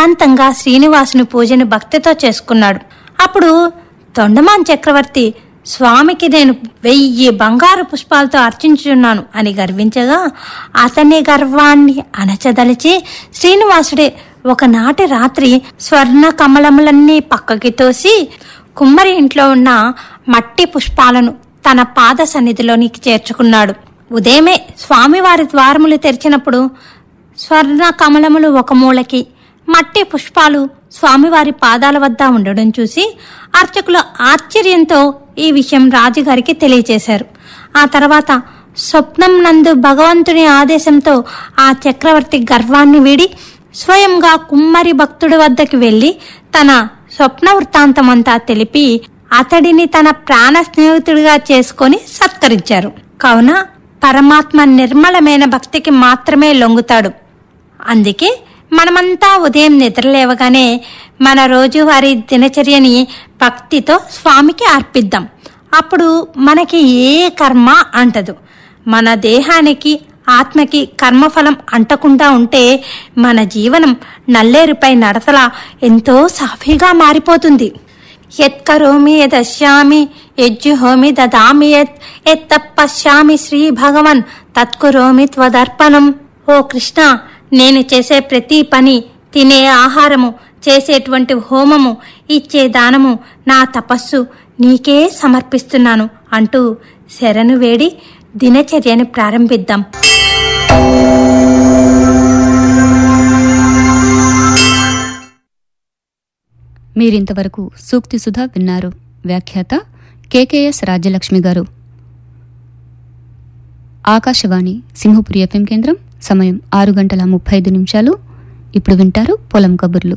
ఏకాంతంగా శ్రీనివాసుని పూజను భక్తితో చేసుకున్నాడు అప్పుడు తొండమాన్ చక్రవర్తి స్వామికి నేను వెయ్యి బంగారు పుష్పాలతో అర్చించున్నాను అని గర్వించగా అతని గర్వాన్ని అణచదలిచి శ్రీనివాసుడే ఒకనాటి రాత్రి స్వర్ణ కమలములన్నీ పక్కకి తోసి కుమ్మరి ఇంట్లో ఉన్న మట్టి పుష్పాలను తన పాద సన్నిధిలోనికి చేర్చుకున్నాడు ఉదయమే స్వామివారి ద్వారములు తెరిచినప్పుడు స్వర్ణ కమలములు ఒక మూలకి మట్టి పుష్పాలు స్వామివారి పాదాల వద్ద ఉండడం చూసి అర్చకులు ఆశ్చర్యంతో ఈ విషయం రాజుగారికి తెలియచేశారు ఆ తర్వాత స్వప్నం నందు భగవంతుని ఆదేశంతో ఆ చక్రవర్తి గర్వాన్ని వీడి స్వయంగా కుమ్మరి భక్తుడి వద్దకు వెళ్లి తన స్వప్న వృత్తాంతమంతా తెలిపి అతడిని తన ప్రాణ స్నేహితుడిగా చేసుకొని సత్కరించారు కావున పరమాత్మ నిర్మలమైన భక్తికి మాత్రమే లొంగుతాడు అందుకే మనమంతా ఉదయం నిద్రలేవగానే మన రోజువారీ దినచర్యని భక్తితో స్వామికి అర్పిద్దాం అప్పుడు మనకి ఏ కర్మ అంటదు మన దేహానికి ఆత్మకి కర్మఫలం అంటకుండా ఉంటే మన జీవనం నల్లేరుపై నడతలా ఎంతో సాఫీగా మారిపోతుంది యత్కరోమి యదశ్యామి యజ్జుహోమి దదామి యత్ ఎత్తపశ్యామి శ్రీ భగవన్ తత్కురోమి త్వదర్పణం ఓ కృష్ణ నేను చేసే ప్రతి పని తినే ఆహారము చేసేటువంటి హోమము ఇచ్చే దానము నా తపస్సు నీకే సమర్పిస్తున్నాను అంటూ శరణు వేడి దినచర్యని ప్రారంభిద్దాం మీరింతవరకు సూక్తి సుధా విన్నారు వ్యాఖ్యాత కేకేఎస్ రాజ్యలక్ష్మి గారు ఆకాశవాణి సింహపురి ఎఫ్ఎం కేంద్రం సమయం ఆరు గంటల ముప్పై ఐదు నిమిషాలు ఇప్పుడు వింటారు పొలం కబుర్లు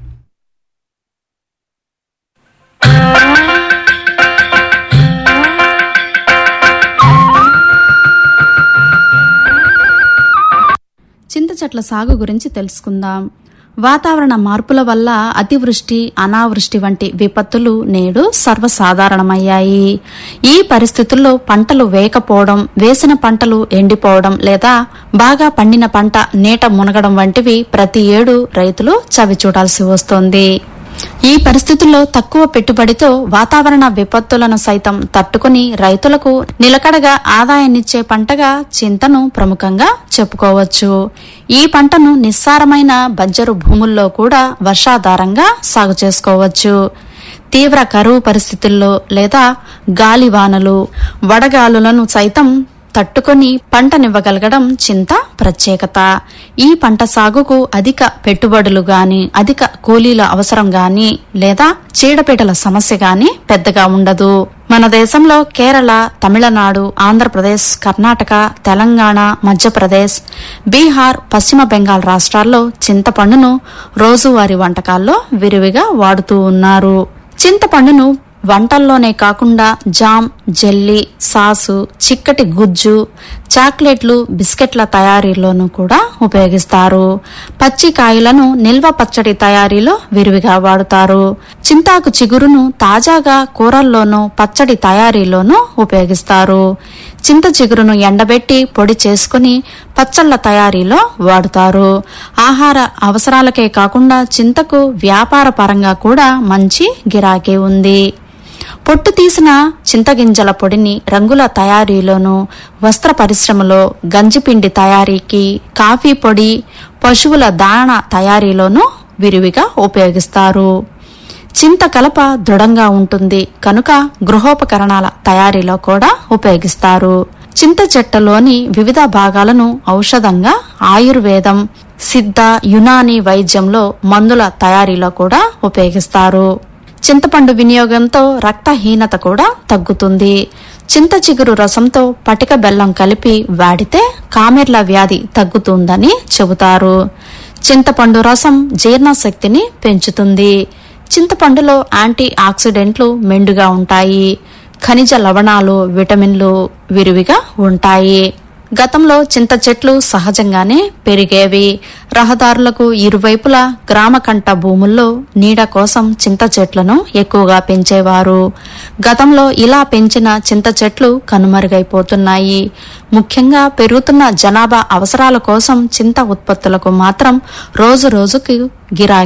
చింత చెట్ల సాగు గురించి తెలుసుకుందాం వాతావరణ మార్పుల వల్ల అతివృష్టి అనావృష్టి వంటి విపత్తులు నేడు సర్వసాధారణమయ్యాయి ఈ పరిస్థితుల్లో పంటలు వేయకపోవడం వేసిన పంటలు ఎండిపోవడం లేదా బాగా పండిన పంట నీట మునగడం వంటివి ప్రతి ఏడు రైతులు చవి చూడాల్సి వస్తోంది ఈ పరిస్థితుల్లో తక్కువ పెట్టుబడితో వాతావరణ విపత్తులను సైతం తట్టుకుని రైతులకు నిలకడగా ఆదాయాన్నిచ్చే పంటగా చింతను ప్రముఖంగా చెప్పుకోవచ్చు ఈ పంటను నిస్సారమైన బంజరు భూముల్లో కూడా వర్షాధారంగా సాగు చేసుకోవచ్చు తీవ్ర కరువు పరిస్థితుల్లో లేదా గాలివానలు వడగాలులను సైతం తట్టుకొని పంటనివ్వగలగడం చింత ప్రత్యేకత ఈ పంట సాగుకు అధిక పెట్టుబడులు గాని అధిక కూలీల అవసరం గాని లేదా చీడపీడల సమస్య గాని పెద్దగా ఉండదు మన దేశంలో కేరళ తమిళనాడు ఆంధ్రప్రదేశ్ కర్ణాటక తెలంగాణ మధ్యప్రదేశ్ బీహార్ పశ్చిమ బెంగాల్ రాష్ట్రాల్లో చింతపండును రోజువారీ వంటకాల్లో విరివిగా వాడుతూ ఉన్నారు చింతపండును వంటల్లోనే కాకుండా జామ్ జెల్లీ సాసు చిక్కటి గుజ్జు చాక్లెట్లు బిస్కెట్ల తయారీలోనూ కూడా ఉపయోగిస్తారు పచ్చి కాయలను నిల్వ పచ్చడి తయారీలో విరివిగా వాడుతారు చింతాకు చిగురును తాజాగా కూరల్లోనూ పచ్చడి తయారీలోనూ ఉపయోగిస్తారు చింత చిగురును ఎండబెట్టి పొడి చేసుకుని పచ్చళ్ళ తయారీలో వాడుతారు ఆహార అవసరాలకే కాకుండా చింతకు వ్యాపార పరంగా కూడా మంచి గిరాకీ ఉంది పొట్టు తీసిన చింతగింజల పొడిని రంగుల తయారీలోను వస్త్ర పరిశ్రమలో గంజిపిండి తయారీకి కాఫీ పొడి పశువుల దాణ తయారీలోనూ విరివిగా ఉపయోగిస్తారు చింత కలప దృఢంగా ఉంటుంది కనుక గృహోపకరణాల తయారీలో కూడా ఉపయోగిస్తారు చింత చెట్టలోని వివిధ భాగాలను ఔషధంగా ఆయుర్వేదం సిద్ధ యునాని వైద్యంలో మందుల తయారీలో కూడా ఉపయోగిస్తారు చింతపండు వినియోగంతో రక్తహీనత కూడా తగ్గుతుంది చింత చిగురు రసంతో పటిక బెల్లం కలిపి వాడితే కామెర్ల వ్యాధి తగ్గుతుందని చెబుతారు చింతపండు రసం జీర్ణశక్తిని పెంచుతుంది చింతపండులో యాంటీ ఆక్సిడెంట్లు మెండుగా ఉంటాయి ఖనిజ లవణాలు విటమిన్లు విరివిగా ఉంటాయి గతంలో చింత చెట్లు సహజంగానే పెరిగేవి రహదారులకు ఇరువైపులా గ్రామకంట భూముల్లో నీడ కోసం చింత చెట్లను ఎక్కువగా పెంచేవారు గతంలో ఇలా పెంచిన చింత చెట్లు కనుమరుగైపోతున్నాయి ముఖ్యంగా పెరుగుతున్న జనాభా అవసరాల కోసం చింత ఉత్పత్తులకు మాత్రం రోజు రోజుకు గిరాకీ